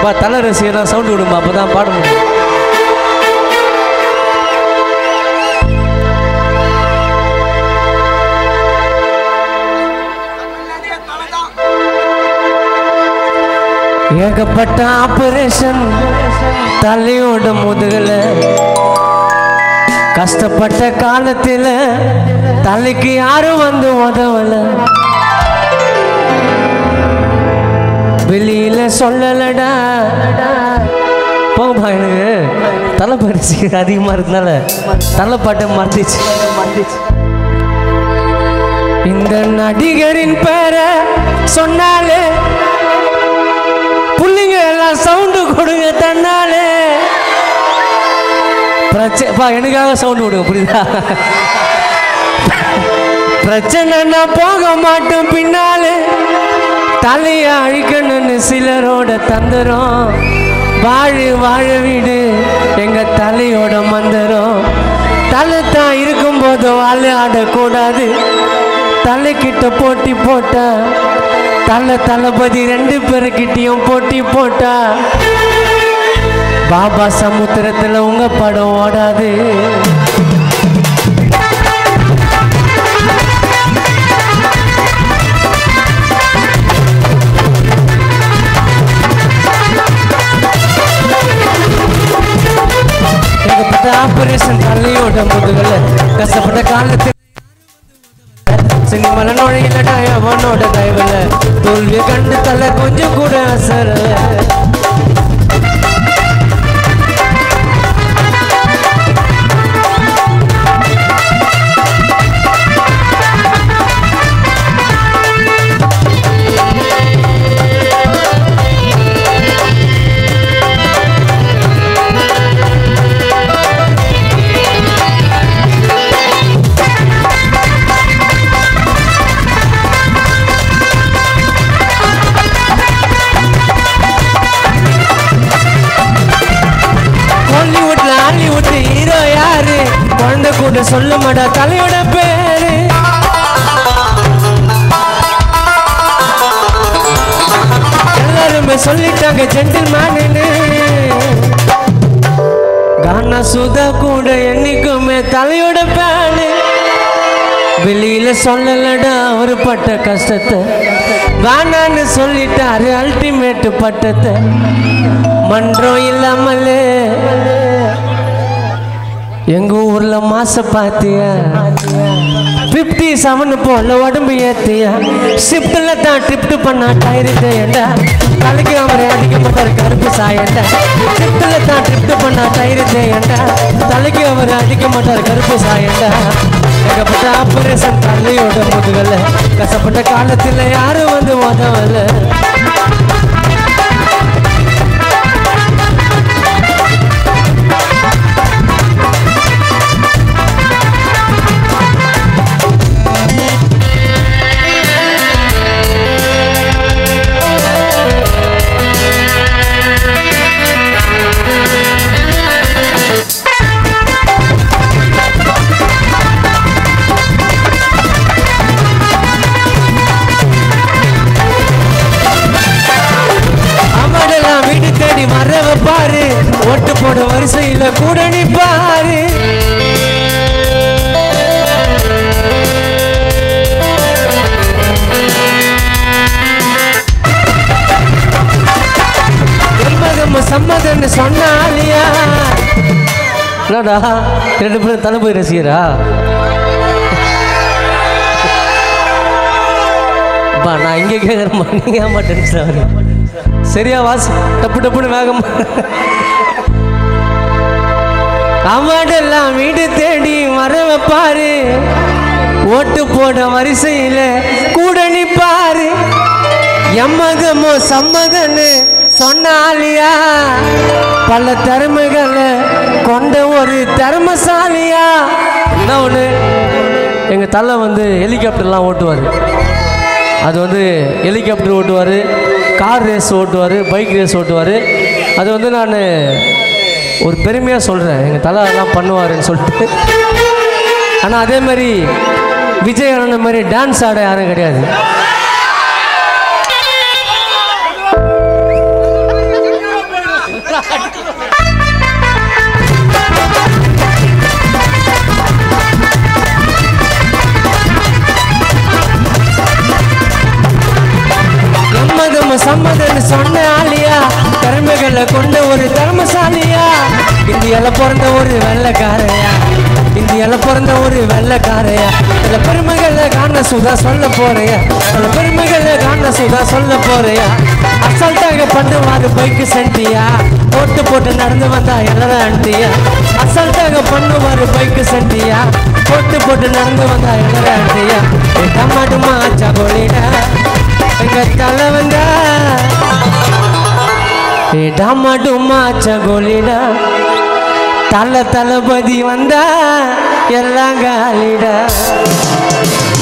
பா தலை ரசிகர்லாம் சவுண்டு விடுமா அப்போ தான் பாட முடியும் ஏகப்பட்ட ஆபரேஷன் தலையோட முதுகல கஷ்டப்பட்ட காலத்தில் தலைக்கு யாரும் வந்து உதவல வெளியில சொல்லலடா போங்கப்பா எனக்கு தலை பரிசு அதிகமாக இருந்தனால தலை பாட்டை மறந்துச்சு இந்த நடிகரின் பேரை சொன்னாலே புள்ளிங்க எல்லாம் சவுண்டு கொடுங்க தன்னாலே பிரச்சனை பா எனக்காக சவுண்டு கொடுங்க புரியுதா பிரச்சனைனா போக மாட்டோம் பின்னாலே தலைய அழிக்கணும்னு சிலரோட தந்துரும் வாழு வாழ வீடு எங்க தலையோட மந்திரம் தலை தான் இருக்கும்போது வாழ ஆடக்கூடாது தலைக்கிட்ட போட்டி போட்டா தலை தளபதி ரெண்டு பேருக்கிட்டையும் போட்டி போட்டா பாபா சமுத்திரத்துல உங்க படம் ஓடாது ஏகப்பட்ட ஆபரேஷன் தலையோட முதுகல கஷ்டப்பட்ட காலத்தில் சினிமல நுழையிலடா அவனோட தயவுல தோல்வியை கண்டு தலை கொஞ்சம் கூட அசரல ஹாலிவுட்ல ஹாலிவுட் ஹீரோ யாரு குழந்தை கூட சொல்ல மாட்டா தலையோட பேரு எல்லாருமே சொல்லிட்டாங்க ஜென்டில் மேனு கானா சுதா கூட என்னைக்குமே தலையோட பேனு வெளியில சொல்லலடா அவர் பட்ட கஷ்டத்தை வேணான்னு சொல்லிட்டாரு அல்டிமேட் பட்டத்தை மன்றம் இல்லாமலே எங்க ஊர்ல மாச பாத்தியா பிப்டி செவன் போல உடம்பு ஏத்தியா ஷிப்ட்ல தான் ட்ரிப்ட் பண்ணா டயரு தேயண்டா தலைக்கு அவரை அடிக்க மாட்டார் கருப்பு சாயண்டா ஷிப்ட்ல தான் ட்ரிப்ட் பண்ணா டயரு தேயண்டா தலைக்கு அவர் அடிக்க மாட்டார் கருப்பு சாயண்டா ஏகப்பட்ட ஆபரேஷன் தலையோட முதுகல கஷ்டப்பட்ட காலத்துல யாரும் வந்து உதவல அவடெல்லாம் வீடு தேடி மறவ பாரு ஓட்டு போட வரிசையில கூட நிப்பாரு எல்மகம் சம்மதம்னு சொன்னாலியா என்னடா ரெண்டு பேரும் தளபதி ரசிகரா பா நான் இங்கே கேட்குறேன் நீங்க ஏன் டென்ஷன் ஆகுறீங்க சரியா வாசி டப்பு டப்புன்னு வேகமா அவடெல்லாம் வீடு தேடி வரவ பாரு ஓட்டு போட வரிசையில கூட நிப்பாரு எம்மதமோ சம்மதன்னு சொன்னாலியா பல திறமைகளை கொண்ட ஒரு திறமசாலியா என்ன ஒன்று எங்கள் தலை வந்து ஹெலிகாப்டர்லாம் ஓட்டுவார் அது வந்து ஹெலிகாப்டர் ஓட்டுவார் கார் ரேஸ் ஓட்டுவார் பைக் ரேஸ் ஓட்டுவார் அது வந்து நான் ஒரு பெருமையாக சொல்கிறேன் எங்கள் தலை அதெல்லாம் பண்ணுவாருன்னு சொல்லிட்டு ஆனால் அதே மாதிரி விஜய் அண்ணன் மாதிரி டான்ஸ் ஆட யாரும் கிடையாது எம்மதம் சம்மதன்னு சொன்ன ஆளியா திறமைகளை கொண்ட ஒரு திறமசாலியா இந்தியால பிறந்த ஒரு வெள்ளக்காரையா இந்தியால பிறந்த ஒரு வெள்ளக்காரையா சில பெருமைகளை காண சுதா சொல்ல போறையா சில பெருமைகளை காண சுதா சொல்ல போறையா அசால்ட்டாக பண்ணுவாரு பைக்கு சென்டியா போட்டு போட்டு நடந்து வந்தா எல்லாரும் ஆண்டியா அசால்ட்டாக பண்ணுவாரு பைக்கு சென்டியா போட்டு போட்டு நடந்து வந்தா எல்லாரும் ஆண்டியா டமாட்டுமா சகோலிடா எங்க தலை வந்தா ஏ டமாட்டுமா சகோலிடா தல தளபதி வந்தா எல்லாம் காலிடா